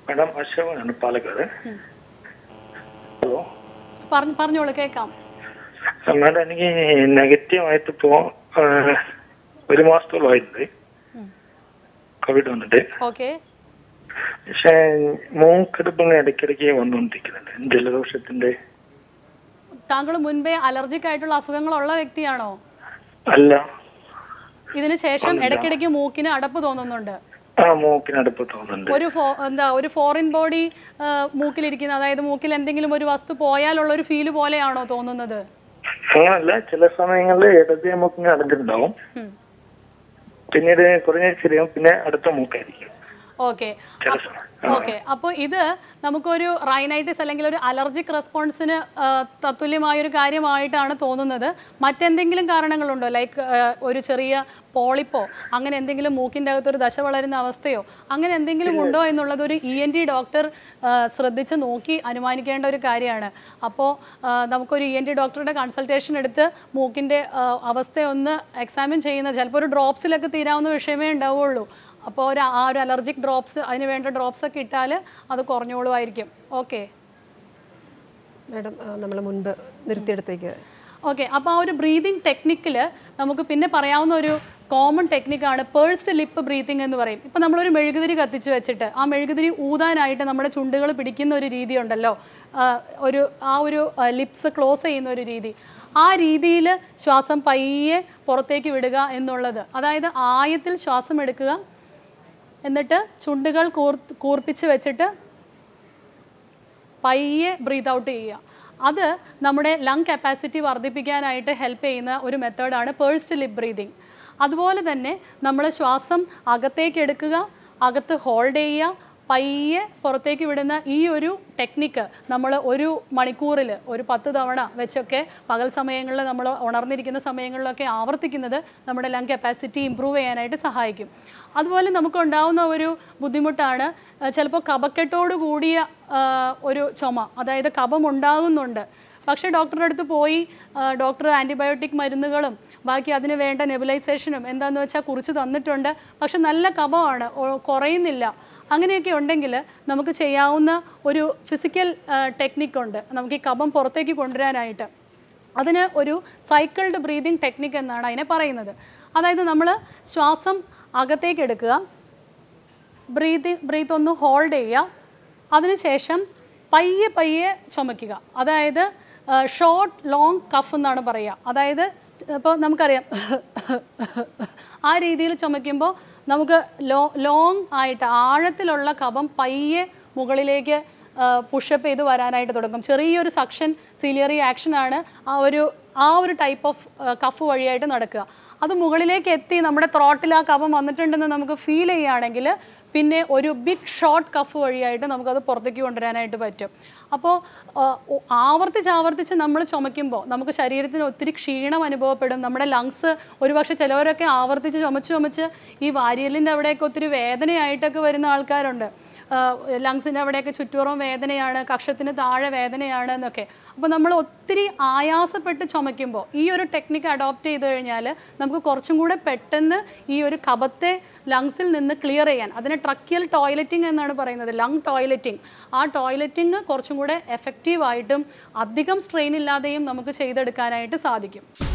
Madam അശോകനാണ് Palakkad hello പറഞ്ഞ് പറഞ്ഞോളൂ കേൾക്കാം മാഡം എനിക്ക് നെഗറ്റീവ് ആയിട്ട് ഇപ്പോ ആ, ഒരു മാസത്തോളമായിട്ടുണ്ട് കോവിഡ് വന്നിട്ട് ഓക്കെ പക്ഷെ മൂക്കെടുപ്പ് ഇങ്ങനെ ഇടയ്ക്കിടയ്ക്ക് വന്നുകൊണ്ടിരിക്കുന്നുണ്ട് ജലദോഷത്തിന്റെ താങ്കൾ മുൻപേ അലർജിക് ആയിട്ടുള്ള അസുഖങ്ങളുള്ള വ്യക്തിയാണോ അല്ല ഇതിന് ശേഷം ഇടയ്ക്കിടയ്ക്ക് മൂക്കിന് അടപ്പ് തോന്നുന്നുണ്ട് ആ മൂക്കിനടുപ്പ് തോന്നുന്നുണ്ട് ഒരു ഫോ എന്താ ഒരു ഫോറിൻ ബോഡി മൂക്കിലിരിക്കുന്ന അതായത് മൂക്കിൽ എന്തെങ്കിലും ഒരു വസ്തു പോയാലുള്ള ഒരു ഫീല് പോലെയാണോ തോന്നുന്നത് അങ്ങനല്ല ചില സമയങ്ങളിൽ ഇടത് മൂക്കിന് അടഞ്ഞിട്ടുണ്ടാവും ഉം. പിന്നീട് കുറഞ്ഞ ശരിയാവും പിന്നെ അടുത്ത മൂക്കായിരിക്കും ഓക്കെ ചില സമയം ഓക്കെ അപ്പോൾ ഇത് നമുക്കൊരു റൈനൈറ്റിസ് അല്ലെങ്കിൽ ഒരു അലർജിക് റെസ്പോൺസിന് തത്തുല്യമായ ഒരു കാര്യമായിട്ടാണ് തോന്നുന്നത് മറ്റെന്തെങ്കിലും കാരണങ്ങളുണ്ടോ ലൈക്ക് ഒരു ചെറിയ പോളിപ്പോ അങ്ങനെ എന്തെങ്കിലും മൂക്കിൻ്റെ അകത്തൊരു ദശ വളരുന്ന അവസ്ഥയോ അങ്ങനെ എന്തെങ്കിലും ഉണ്ടോ എന്നുള്ളത് ഒരു ഇ എൻ ടി ഡോക്ടർ ശ്രദ്ധിച്ച് നോക്കി അനുമാനിക്കേണ്ട ഒരു കാര്യമാണ് അപ്പോൾ നമുക്കൊരു ഇ എൻ ടി ഡോക്ടറുടെ കൺസൾട്ടേഷൻ എടുത്ത് മൂക്കിൻ്റെ അവസ്ഥയൊന്ന് എക്സാമിൻ ചെയ്യുന്ന ചിലപ്പോൾ ഒരു ഡ്രോപ്സിലൊക്കെ തീരാവുന്ന വിഷയമേ ഉണ്ടാവുള്ളൂ അപ്പോൾ ഒരു ആ ഒരു അലർജിക് ഡ്രോപ്സ് അതിന് വേണ്ട ഡ്രോപ്സ് ഒക്കെ ഇട്ടാൽ അത് കുറഞ്ഞോളുമായിരിക്കും ഓക്കെ മാഡം നമ്മൾ മുൻപ് നിർത്തിയെടുത്തേക്ക് ഓക്കെ അപ്പോൾ ആ ഒരു ബ്രീതിങ് ടെക്നിക്കിൽ നമുക്ക് പിന്നെ പറയാവുന്ന ഒരു കോമൺ ടെക്നിക്കാണ് പേഴ്സ്ഡ് ലിപ്പ് ബ്രീത്തിങ് എന്ന് പറയും ഇപ്പം നമ്മളൊരു മെഴുകുതിരി കത്തിച്ച് വെച്ചിട്ട് ആ മെഴുകുതിരി ഊതാനായിട്ട് നമ്മുടെ ചുണ്ടുകൾ പിടിക്കുന്ന ഒരു രീതി ഉണ്ടല്ലോ ആ, ഒരു ആ ഒരു ലിപ്സ് ക്ലോസ് ചെയ്യുന്ന ഒരു രീതി ആ രീതിയിൽ ശ്വാസം പയ്യെ പുറത്തേക്ക് വിടുക എന്നുള്ളത് അതായത് ആയത്തിൽ ശ്വാസം എടുക്കുക എന്നിട്ട് ചുണ്ടുകൾ കൂർ കൂർപ്പിച്ച് വെച്ചിട്ട് പയ്യെ ബ്രീത്ത് ഔട്ട് ചെയ്യുക അത് നമ്മുടെ ലങ് കപ്പാസിറ്റി വർദ്ധിപ്പിക്കാനായിട്ട് ഹെൽപ്പ് ചെയ്യുന്ന ഒരു മെത്തേഡാണ് പേഴ്സ്ഡ് ലിപ് ബ്രീതിങ് അതുപോലെ തന്നെ നമ്മൾ ശ്വാസം അകത്തേക്ക് എടുക്കുക അകത്ത് ഹോൾഡ് ചെയ്യുക പയ്യെ പുറത്തേക്ക് വിടുന്ന ഈ ഒരു ടെക്നിക്ക് നമ്മൾ ഒരു മണിക്കൂറിൽ ഒരു പത്ത് തവണ വെച്ചൊക്കെ പകൽ സമയങ്ങളിൽ നമ്മൾ ഉണർന്നിരിക്കുന്ന സമയങ്ങളിലൊക്കെ ആവർത്തിക്കുന്നത് നമ്മുടെ ലങ് കപ്പാസിറ്റി ഇമ്പ്രൂവ് ചെയ്യാനായിട്ട് സഹായിക്കും അതുപോലെ നമുക്കുണ്ടാവുന്ന ഒരു ബുദ്ധിമുട്ടാണ് ചിലപ്പോൾ കഫക്കെട്ടോട് കൂടിയ ആ, ഒരു ചുമ അതായത് കഫം ഉണ്ടാകുന്നുണ്ട് പക്ഷേ ഡോക്ടറുടെ അടുത്ത് പോയി ആ, ഡോക്ടർ ആൻറ്റിബയോട്ടിക് മരുന്നുകളും ബാക്കി അതിന് വേണ്ട നെബുലൈസേഷനും എന്താണെന്ന് വെച്ചാൽ കുറിച്ച് തന്നിട്ടുണ്ട് പക്ഷെ നല്ല കഫമാണ് ഒ- കുറയുന്നില്ല അങ്ങനെയൊക്കെ ഉണ്ടെങ്കിൽ നമുക്ക് ചെയ്യാവുന്ന ഒരു ഫിസിക്കൽ ടെക്നിക്ക് ഉണ്ട് നമുക്ക് ഈ കഫം പുറത്തേക്ക് കൊണ്ടുവരാനായിട്ട് അതിന് ഒരു സൈക്കിൾഡ് ബ്രീതിങ് ടെക്നിക്ക് എന്നാണ് അതിനെ പറയുന്നത് അതായത് നമ്മൾ ശ്വാസം അകത്തേക്ക് എടുക്കുക ബ്രീത്ത് ബ്രീത്ത് ഒന്ന് ഹോൾഡ് ചെയ്യുക അതിനുശേഷം പയ്യെ പയ്യെ ചുമയ്ക്കുക അതായത് ഷോർട്ട് ലോങ് കഫ് എന്നാണ് പറയുക അതായത് ഇപ്പോൾ നമുക്കറിയാം ആ രീതിയിൽ ചുമയ്ക്കുമ്പോൾ നമുക്ക് ലോ ലോങ് ആയിട്ട് ആഴത്തിലുള്ള കഫം പയ്യെ മുകളിലേക്ക് പുഷപ്പ് ചെയ്ത് വരാനായിട്ട് തുടങ്ങും ചെറിയൊരു സക്ഷൻ സീലിയറി ആക്ഷനാണ് ആ ഒരു ആ ഒരു ടൈപ്പ് ഓഫ് കഫ് വഴിയായിട്ട് നടക്കുക അത് മുകളിലേക്ക് എത്തി നമ്മുടെ ത്രോട്ടിൽ ആ കഫം വന്നിട്ടുണ്ടെന്ന് നമുക്ക് ഫീൽ ചെയ്യുകയാണെങ്കിൽ പിന്നെ ഒരു ബിഗ് ഷോർട്ട് കഫ് വഴിയായിട്ട് നമുക്കത് പുറത്തേക്ക് കൊണ്ടുവരാനായിട്ട് പറ്റും അപ്പോൾ ആവർത്തിച്ച് ആവർത്തിച്ച് നമ്മൾ ചുമയ്ക്കുമ്പോൾ നമുക്ക് ശരീരത്തിന് ഒത്തിരി ക്ഷീണം അനുഭവപ്പെടും നമ്മുടെ ലങ്സ് ഒരുപക്ഷെ ചിലവരൊക്കെ ആവർത്തിച്ച് ചുമച്ച് ചുമച്ച് ഈ വാരിയലിൻ്റെ അവിടെയൊക്കെ ഒത്തിരി വേദനയായിട്ടൊക്കെ വരുന്ന ആൾക്കാരുണ്ട് ലങ്സിൻ്റെ അവിടെയൊക്കെ ചുറ്റുപുറം വേദനയാണ് കക്ഷത്തിന് താഴെ വേദനയാണ് എന്നൊക്കെ അപ്പോൾ നമ്മൾ ഒത്തിരി ആയാസപ്പെട്ട് ചുമയ്ക്കുമ്പോൾ ഈ ഒരു ടെക്നിക്ക് അഡോപ്റ്റ് ചെയ്ത് കഴിഞ്ഞാൽ നമുക്ക് കുറച്ചും കൂടെ പെട്ടെന്ന് ഈ ഒരു കഫത്തെ ലങ്സിൽ നിന്ന് ക്ലിയർ ചെയ്യാൻ അതിനെ ട്രക്കിയൽ ടോയ്ലറ്റിംഗ് എന്നാണ് പറയുന്നത് ലങ് ടോയ്ലറ്റിംഗ് ആ ടോയ്ലറ്റിംഗ് കുറച്ചും കൂടെ എഫക്റ്റീവായിട്ടും അധികം സ്ട്രെയിൻ ഇല്ലാതെയും നമുക്ക് ചെയ്തെടുക്കാനായിട്ട് സാധിക്കും